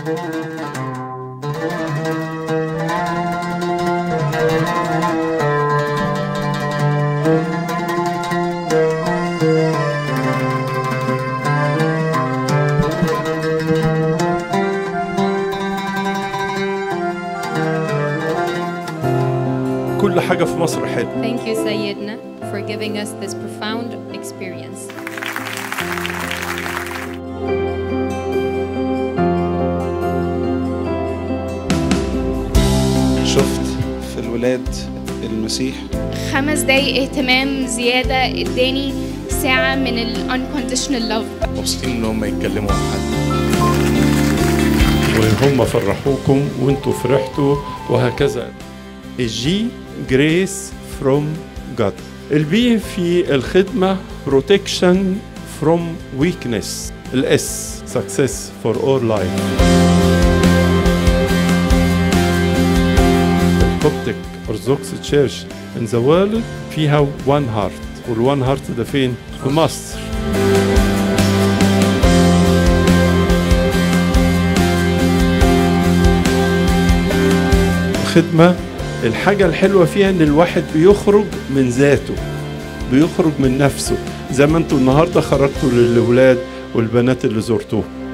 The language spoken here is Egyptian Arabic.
كل حاجة في مصر حلوة Thank you, Sayyidina, for giving us this profound experience. شفت في الولاد المسيح خمس دقايق اهتمام زيادة اداني ساعة من ال unconditional love مبسوطين ان هم يتكلموا مع حد وهم فرحوكم وانتوا فرحتوا وهكذا الجي جريس فروم جاد البي في الخدمة بروتكشن فروم ويكنس الاس سكسس فور اور لايف الكوبتك ارثوذكس تشيرش ان ذا وورلد فيها وان هارت والوان هارت ده فين؟ في مصر الخدمة الحاجة الحلوة فيها إن الواحد بيخرج من ذاته بيخرج من نفسه زي ما انتوا النهاردة خرجتوا للولاد والبنات اللي زرتوهم